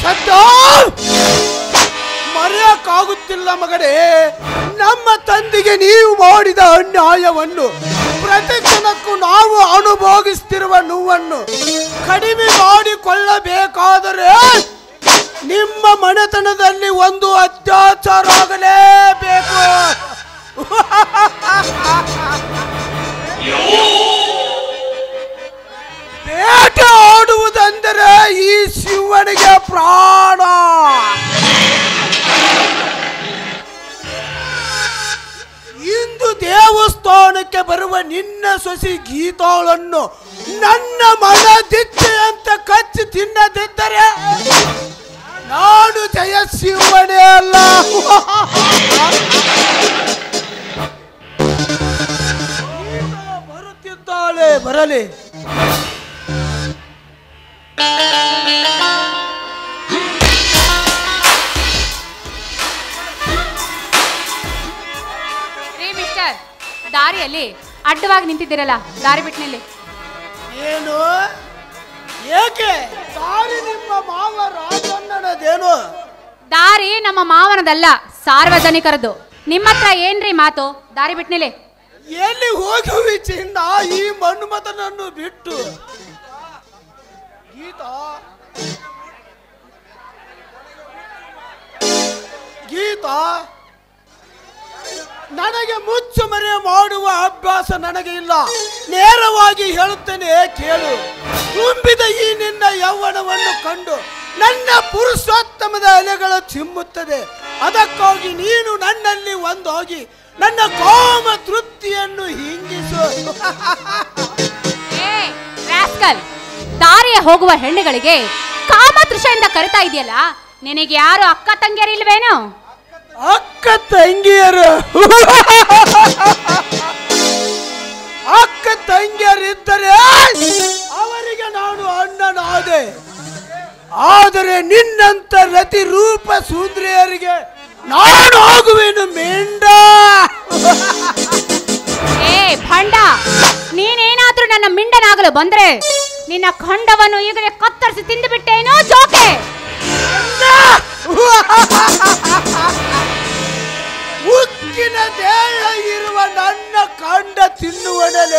ಸತ್ಯ ಮರೆಯಕ್ಕಾಗುತ್ತಿಲ್ಲ ಮಗನೇ ನಮ್ಮ ತಂದೆಗೆ ನೀವು ಮಾಡಿದ ಅನ್ಯಾಯವನ್ನು ಪ್ರತಿ ಕ್ಷಣಕ್ಕೂ ನಾವು ಅನುಭೋಗಿಸ್ತಿರುವ ನೋವನ್ನು ಕಡಿಮೆ ಮಾಡಿಕೊಳ್ಳಬೇಕಾದರೆ ನಿಮ್ಮ ಮನೆತನದಲ್ಲಿ ಒಂದು ಅತ್ಯಾಚಾರ ಆಗಲೇಬೇಕು ಬೇಟೆ ಆಡುವುದೆಂದರೆ ಈ ಶಿವನಿಗೆ ಪ್ರಾಣ ಇಂದು ದೇವಸ್ಥಾನಕ್ಕೆ ಬರುವ ನಿನ್ನ ಸೊಸಿ ಗೀತಾಳನ್ನು ನನ್ನ ಮನ ದಿಚ್ಚೆ ಅಂತ ಕಚ್ಚಿ ತಿನ್ನದಿದ್ದರೆ ನಾನು ಜಯ ಶಿವನೇ ಅಲ್ಲ ಗೀತಾ ಬರುತ್ತಿದ್ದಾಳೆ ಬರಲಿ ರೀ ಮಿಸ್ಟರ್ ದಾರಿಯಲ್ಲಿ ಅಡ್ಡವಾಗಿ ನಿಂತಿದ್ದೀರಲ್ಲ ದಾರಿ ಬಿಟ್ಟಿನಲ್ಲಿ ಏನು ಏಕೆ ದಾರಿ ನಿಮ್ಮ ಮಾವ ರಾಜಣ್ಣನದೇನು ದಾರಿ ನಮ್ಮ ಮಾವನದಲ್ಲ ಸಾರ್ವಜನಿಕರದ್ದು ನಿಮ್ಮ ಹತ್ರ ಏನ್ರಿ ಮಾತು ದಾರಿ ಬಿಟ್ನಿಲಿ ಎಲ್ಲಿ ಹೋಗುವಿ ಚಿನ್ನ ಈ ಮನ್ಮಥನನ್ನು ಬಿಟ್ಟು ಗೀತಾ ಗೀತಾ ನನಗೆ ಮುಚ್ಚು ಮರೆ ಮಾಡುವ ಅಭ್ಯಾಸ ನನಗೆ ಇಲ್ಲ ನೇರವಾಗಿ ಹೇಳುತ್ತೇನೆ ಕೇಳು ತುಂಬಿದ ಈ ನಿನ್ನ ಯೌವನವನ್ನು ಕಂಡು ನನ್ನ ಪುರುಷೋತ್ತಮದ ಎಲೆಗಳು ಚಿಮ್ಮುತ್ತದೆ ಅದಕ್ಕಾಗಿ ನೀನು ನನ್ನಲ್ಲಿ ಒಂದೋಗಿ ನನ್ನ ಕಾಮ ತೃಪ್ತಿಯನ್ನು ಹಿಂಗಿಸು ಏ ರಾಸ್ಕಲ್ ದಾರಿಯ ಹೋಗುವ ಹೆಣ್ಣುಗಳಿಗೆ ಕಾಮತೃಷೆಯಿಂದ ಕರಿತಾ ಇದೆಯಲ್ಲ ನಿನಗೆ ಯಾರು ಅಕ್ಕ ತಂಗಿಯರಿಲ್ವೇನು ಅಕ್ಕ ತಂಗಿಯರು ಅಕ್ಕ ತಂಗಿಯರಿದ್ದರೆ ಅವರಿಗೆ ನಾನು ಅಣ್ಣನಾದೆ ಆದರೆ ನಿನ್ನಂತ ರತಿ ರೂಪ ಸುಂದರಿಯರಿಗೆ ನಾನು ಆಗುವೆನು ಮೆಂಡ ಏ ಭಂಡ ನೀನೇನಾದ್ರೂ ನನ್ನ ಮಿಂಡನಾಗಲು ಬಂದ್ರೆ ನಿನ್ನ ಖಂಡವನ್ನು ಈಗಲೇ ಕತ್ತರಿಸಿ ತಿಂದುಬಿಟ್ಟೇನೋ ಜೋಕೆ ಉಕ್ಕಿನ ದೇಹ ಇರುವ ನನ್ನ ಕಂಡ ತಿನ್ನುವನಲೇ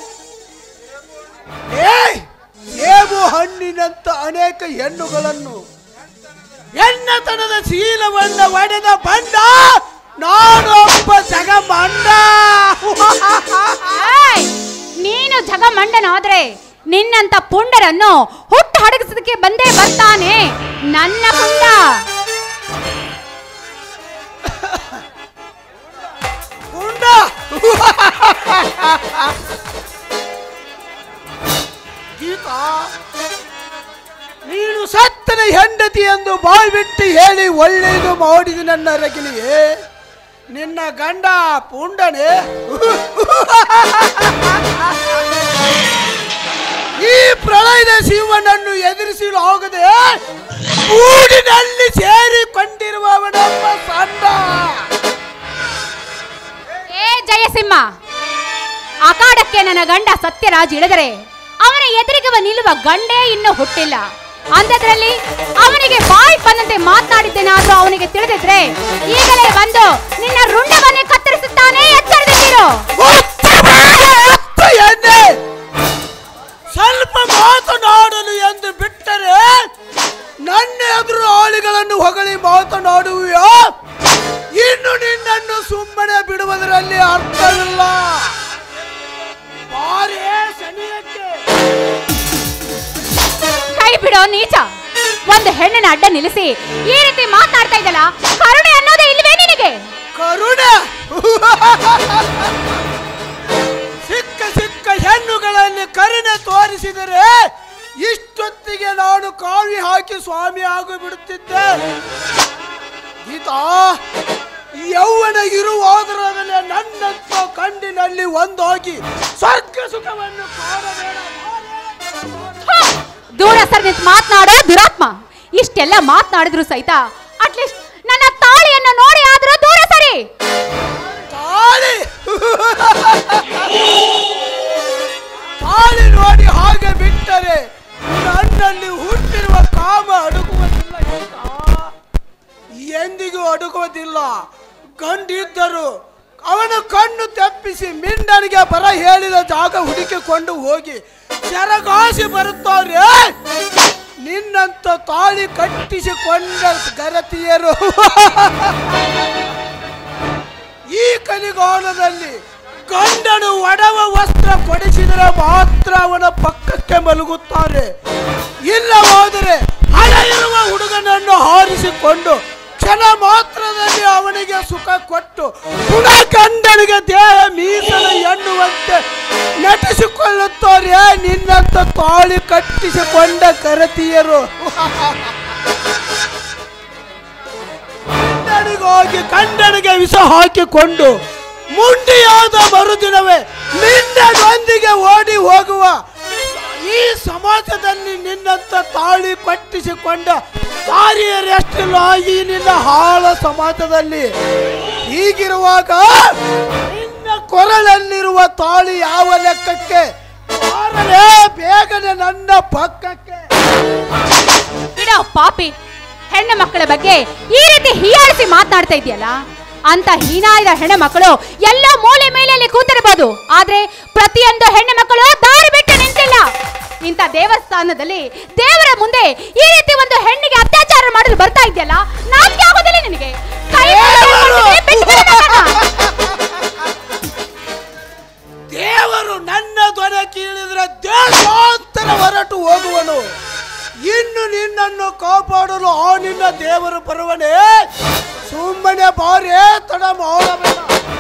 ಏ ಸೇಬು ಹಣ್ಣಿನಂತ ಅನೇಕ ಹೆಣ್ಣುಗಳನ್ನು ಎಣ್ಣತನದ ಶೀಲವನ್ನ ಒಡೆದ ಬಂಡ ನಾನೊಬ್ಬ ಜಗಮಂಡ ಏಯ್! ನೀನು ಜಗಮಂಡನಾದ್ರೆ ನಿನ್ನಂತ ಪುಂಡರನ್ನು ಹುಟ್ಟು ಹಡಗಿಸೋದಕ್ಕೆ ಬಂದೇ ಬರ್ತಾನೆ ನನ್ನ ಪುಂಡ ಉಂಡ ಗೀತಾ ನೀನು ಸತ್ತನ ಹೆಂಡತಿ ಎಂದು ಬಾಯ್ಬಿಟ್ಟು ಹೇಳಿ ಒಳ್ಳೆಯದು ಮಾಡಿದ ನನ್ನ ರಗಿಲಿಯೇ ನಿನ್ನ ಗಂಡ ಪುಂಡನೆ ಈ ಪ್ರಳಯದ ಶಿವನನ್ನು ಎದುರಿಸಲು ಹೋಗದೆ ಊರಿನಲ್ಲಿ ಸೇರಿಕೊಂಡಿರುವವನೊಬ್ಬ ಸಂಡ ಏ ಜಯಸಿಂಹ ಅಖಾಡಕ್ಕೆ ನನ್ನ ಗಂಡ ಸತ್ಯರಾಜ್ ಇಳಿದರೆ ಅವನ ಎದುರಿಗವ ನಿಲ್ಲುವ ಗಂಡೇ ಇನ್ನೂ ಹುಟ್ಟಿಲ್ಲ ಅಂಥದ್ರಲ್ಲಿ ಅವನಿಗೆ ಬಾಯಿ ಬಂದಂತೆ ಮಾತನಾಡಿದ್ದೇನಾದ್ರೂ ಅವನಿಗೆ ತಿಳಿದಿದ್ರೆ ಈಗಲೇ ಬಂದು ನಿನ್ನ ರುಂಡವನ್ನೇ ಕತ್ತರಿಸುತ್ತಾನೆ ಎಚ್ಚರದಿಂದಿರು ಅತ್ತ ಎಣ್ಣೆ ಸ್ವಲ್ಪ ಮಾತನಾಡಲು ಎಂದು ಬಿಟ್ಟರೆ ನನ್ನ ಎದುರು ಆಳಿಗಳನ್ನು ಹೊಗಳಿ ಮಾತನಾಡುವೆಯೋ ಇನ್ನು ನಿನ್ನನ್ನು ಸುಮ್ಮನೆ ಬಿಡುವುದರಲ್ಲಿ ಅರ್ಥವಿಲ್ಲ ಬಾರೇ ಸನಿಯಕ್ಕೆ ಕೈ ಬಿಡೋ ನೀಚ ಒಂದು ಹೆಣ್ಣನ ಅಡ್ಡ ನಿಲ್ಲಿಸಿ ಈ ರೀತಿ ಮಾತನಾಡ್ತಾ ಇದ್ದಲ್ಲ ಕರುಣೆ ಅನ್ನೋದೇ ಇಲ್ವೇ ನಿನಗೆ ಕರುಣೆ ಸಿಕ್ಕ ಸಿಕ್ಕ ಹೆಣ್ಣುಗಳಲ್ಲಿ ಕರುಣೆ ತೋರಿಸಿದರೆ ಇಷ್ಟೊತ್ತಿಗೆ ನಾನು ಕಾವಿ ಹಾಕಿ ಸ್ವಾಮಿ ಆಗಿ ಬಿಡುತ್ತಿದ್ದೆ ಗೀತಾ ಯೌವನ ಇರುವಾಗಲೇ ನನ್ನಂತ ಕಂಡಿನಲ್ಲಿ ಒಂದೋಗಿ ಸ್ವರ್ಗ ಸುಖವನ್ನು ಕಾಣಬೇಡ ಹ! ದೂರ ಸರ್ ನಿಂತು ಮಾತನಾಡೋ ದುರಾತ್ಮ ಇಷ್ಟೆಲ್ಲ ಮಾತನಾಡಿದ್ರು ಸಹಿತ ಅಟ್ಲೀಸ್ಟ್ ನನ್ನ ತಾಳಿಯನ್ನು ನೋಡಿ ಆದ್ರೂ ದೂರ ಸರಿ ತಾಳಿ ತಾಳಿ ನೋಡಿ ಹಾಗೆ ಬಿಟ್ಟರೆ ನನ್ನಲ್ಲಿ ಹುಟ್ಟಿರುವ ಕಾಮ ಅಡುಗುವುದಿಲ್ಲ ಇಲ್ಲ ಗಂಡಿದ್ದರು ಅವನ ಕಣ್ಣು ತಪ್ಪಿಸಿ ಮಿಂಡನಿಗೆ ಬರ ಹೇಳಿದ ಜಾಗ ಹುಡುಕಿಕೊಂಡು ಹೋಗಿ ಸೆರಗಾಸಿ ಬರುತ್ತಾರೆ ನಿನ್ನಂತ ತಾಳಿ ಕಟ್ಟಿಸಿಕೊಂಡ ಗರತಿಯರು ಈ ಕಲಿಗಾಲದಲ್ಲಿ ಗಂಡನು ಒಡವ ವಸ್ತ್ರ ಕೊಡಿಸಿದರೆ ಮಾತ್ರ ಅವನ ಪಕ್ಕಕ್ಕೆ ಮಲಗುತ್ತಾರೆ ಇಲ್ಲವಾದರೆ ಹಣ ಇರುವ ಹುಡುಗನನ್ನು ಹಾರಿಸಿಕೊಂಡು ಕ್ಷಣ ಮಾತ್ರದಲ್ಲಿ ಅವನಿಗೆ ಸುಖ ಕೊಟ್ಟು ಪುನಃ ಗಂಡನಿಗೆ ದೇಹ ಮೀಸಲು ಎನ್ನುವಂತೆ ನಟಿಸಿಕೊಳ್ಳುತ್ತಾರೆ ನಿನ್ನಂತ ತಾಳಿ ಕಟ್ಟಿಸಿಕೊಂಡ ಕರತಿಯರು ಗಂಡನಿಗೋಗಿ ಗಂಡನಿಗೆ ವಿಷ ಹಾಕಿಕೊಂಡು ಮುಂಡಿಯಾದ ಮರುದಿನವೇ ನಿನ್ನದೊಂದಿಗೆ ಓಡಿ ಹೋಗುವ ಈ ಸಮಾಜದಲ್ಲಿ ನಿನ್ನಂತ ತಾಳಿ ಕಟ್ಟಿಸಿಕೊಂಡ ತಾರಿಯರೆಷ್ಟಿಲ್ಲ ಈ ನಿನ್ನ ಹಾಳ ಸಮಾಜದಲ್ಲಿ ಹೀಗಿರುವಾಗ ನಿನ್ನ ಕೊರಳಲ್ಲಿರುವ ತಾಳಿ ಯಾವ ಲೆಕ್ಕಕ್ಕೆ ಬಾರಲೇ ಬೇಗನೆ ನನ್ನ ಪಕ್ಕಕ್ಕೆ ಬಿಡೋ ಪಾಪಿ ಹೆಣ್ಣು ಮಕ್ಕಳ ಬಗ್ಗೆ ಈ ರೀತಿ ಹೀಯಾಳಿಸಿ ಮಾತನಾಡ್ತಾ ಇದೆಯಲ್ಲ ಅಂತ ಹೀನಾಯದ ಹೆಣ್ಣು ಮಕ್ಕಳು ಎಲ್ಲ ಮೂಲೆ ಮೇಲೆಯಲ್ಲಿ ಕೂತಿರಬಹುದು ಆದ್ರೆ ಪ್ರತಿಯೊಂದು ಹೆಣ್ಣು ಮಕ್ಕಳು ದಾರಿ ಬಿಟ್ಟು ನಿಂತಿಲ್ಲ ಇಂಥ ದೇವಸ್ಥಾನದಲ್ಲಿ ದೇವರ ಮುಂದೆ ಈ ರೀತಿ ಒಂದು ಹೆಣ್ಣಿಗೆ ಅತ್ಯಾಚಾರ ಮಾಡಲು ಬರ್ತಾ ಇದೆಯಲ್ಲ ನಾಚಿಕೆ ಆಗೋದಿಲ್ಲ ನಿನಗೆ ಕೈ ಮುಗ್ದು ಬಿಟ್ಟು ಬಿಡು ನನ್ನನ್ನ. ದೇವರು ನನ್ನ ಧ್ವನಿ ಕೇಳಿದ್ರೆ ದೇಶಾಂತರ ಹೊರಟು ಹೋಗುವನು ಇನ್ನು ನಿನ್ನನ್ನು ಕಾಪಾಡಲು ಆ ನಿನ್ನ ದೇವರು ಬರುವನೇ ಸುಮ್ಮನೆ ಬಾರೇ ತಡ ಮಾಡಬೇಡ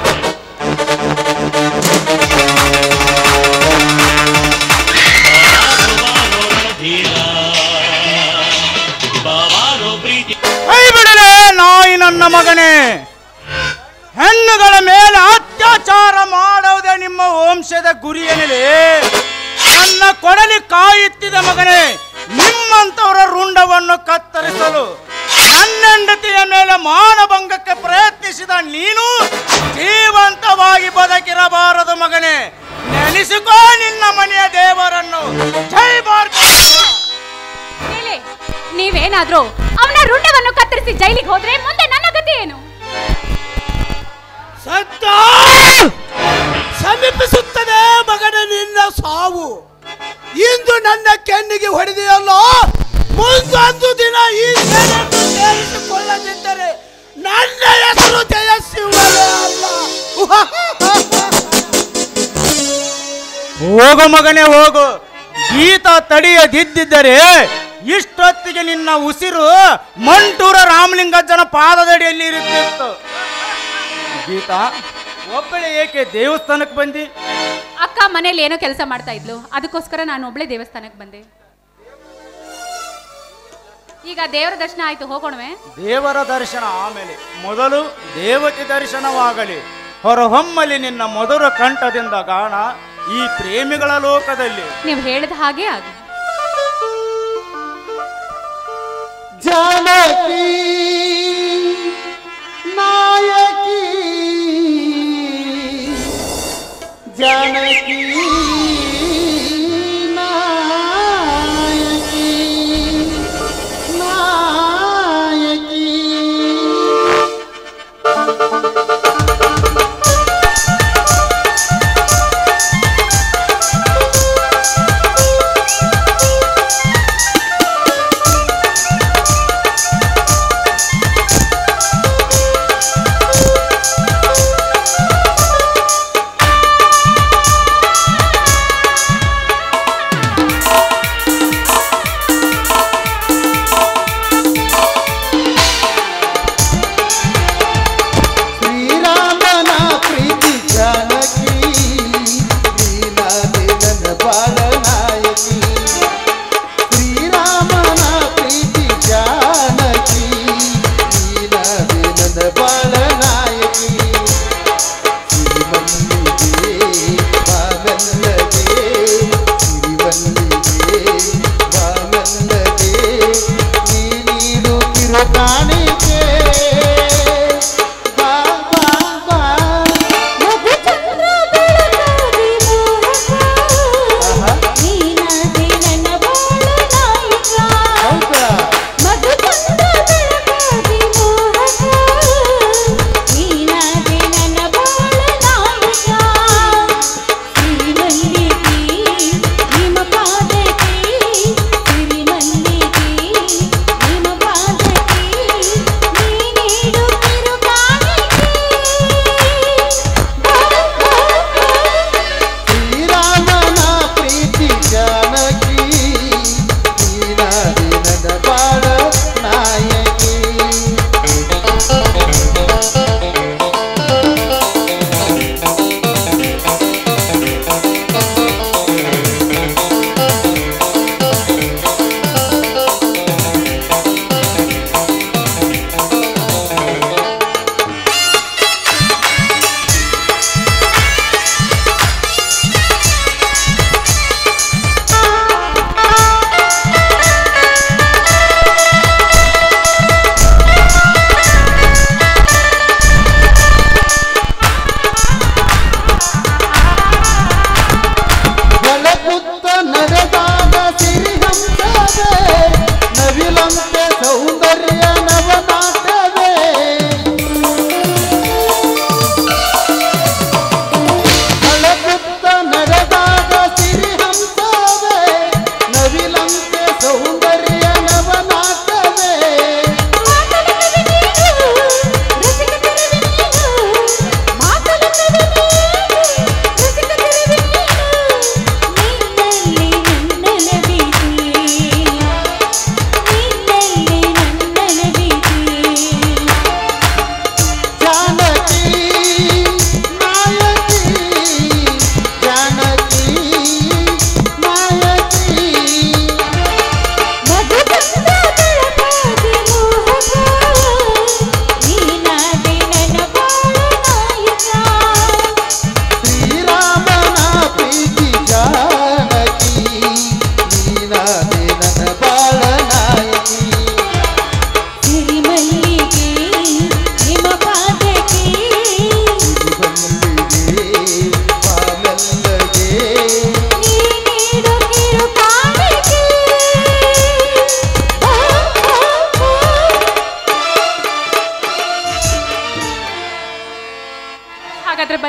ಕೈ ಬಿಡಲೆ ನಾಯಿ ನನ್ನ ಮಗನೇ ಹೆಣ್ಣುಗಳ ಮೇಲೆ ಅತ್ಯಾಚಾರ ಮಾಡುವುದೇ ನಿಮ್ಮ ವಂಶದ ಗುರಿಯೇನಿದೆ ನನ್ನ ಕೊಡಲಿ ಕಾಯುತ್ತಿದ ಮಗನೇ ನಿಮ್ಮಂತವರ ರುಂಡವನ್ನು ಕತ್ತರಿಸಲು ನನ್ನೆಂಡತಿಯ ಮೇಲೆ ಮಾನಭಂಗಕ್ಕೆ ಪ್ರಯತ್ನಿಸಿದ ನೀನು ಜೀವಂತವಾಗಿ ಬದುಕಿರಬಾರದು ಮಗನೇ ನೆನೆಸಿಕೋ ನಿನ್ನ ಮನೆಯ ದೇವರನ್ನು ಜೈ ಭಾರತ ಹೇಳಿ ನೀವೇನಾದ್ರೂ ಅವನ ರುಂಡವನ್ನು ಕತ್ತರಿಸಿ ಜೈಲಿಗೆ ಹೋದ್ರೆ ಮುಂದೆ ನನ್ನ ಗತಿ ಏನು ಸತ್ತ ಸಮೀಪಿಸುತ್ತದೆ ಮಗನ ನಿನ್ನ ಸಾವು ಇಂದು ನನ್ನ ಕೆನ್ನಿಗೆ ಹೊಡೆದೆಯಲ್ಲ ಮುಂದೊಂದು ದಿನ ಈ ಸೇನೆಯನ್ನು ಸೇರಿಸಿಕೊಳ್ಳದಿದ್ದರೆ ನನ್ನ ಹೆಸರು ಜಯಸಿಂಹವೇ ಅಲ್ಲ ಹೋಗು ಮಗನೇ ಹೋಗು ಗೀತ ತಡೆಯದಿದ್ದರೆ ಇಷ್ಟೊತ್ತಿಗೆ ನಿನ್ನ ಉಸಿರು ಮಂಟೂರ ರಾಮಲಿಂಗಜ್ಜನ ಪಾದದಡಿಯಲ್ಲಿ ಇರುತ್ತಿತ್ತು ಗೀತಾ ಒಬ್ಬಳೆ ಏಕೆ ದೇವಸ್ಥಾನಕ್ಕೆ ಬಂದಿ ಅಕ್ಕ ಮನೇಲಿ ಏನೋ ಕೆಲಸ ಮಾಡ್ತಾ ಇದ್ಲು ಅದಕ್ಕೋಸ್ಕರ ನಾನು ಒಬ್ಳೆ ದೇವಸ್ಥಾನಕ್ಕೆ ಬಂದೆ ಈಗ ದೇವರ ದರ್ಶನ ಆಯ್ತು ಹೋಗೋಣವೇ ದೇವರ ದರ್ಶನ ಆಮೇಲೆ ಮೊದಲು ದೇವತೆ ದರ್ಶನವಾಗಲಿ ಹೊರಹೊಮ್ಮಲಿ ನಿನ್ನ ಮಧುರ ಕಂಠದಿಂದ ಗಾನ ಈ ಪ್ರೇಮಿಗಳ ಲೋಕದಲ್ಲಿ ನೀವು ಹೇಳಿದ ಹಾಗೆ ಆಗ ಜಾನಕಿ ನಾಯಕಿ ಜಾನಕಿ ನಾಯಕಿ ನಾಯಕಿ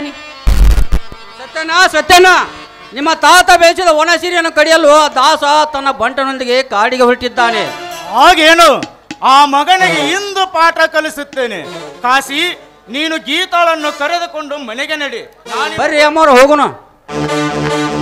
ಹೋಗಿದ್ದಾನೆ ಸತ್ಯನ ಸತ್ಯನ ನಿಮ್ಮ ತಾತ ಬೇಯಿಸಿದ ಒಣ ಸೀರೆಯನ್ನು ಕಡಿಯಲು ಆ ದಾಸ ತನ್ನ ಬಂಟನೊಂದಿಗೆ ಕಾಡಿಗೆ ಹೊರಟಿದ್ದಾನೆ ಹಾಗೇನು ಆ ಮಗನಿಗೆ ಇಂದು ಪಾಠ ಕಲಿಸುತ್ತೇನೆ ಕಾಶಿ ನೀನು ಗೀತಾಳನ್ನು ಕರೆದುಕೊಂಡು ಮನೆಗೆ ನಡಿ ನಾನು ಬರ್ರಿ ಅಮ್ಮವ್ರು ಹೋಗೋಣ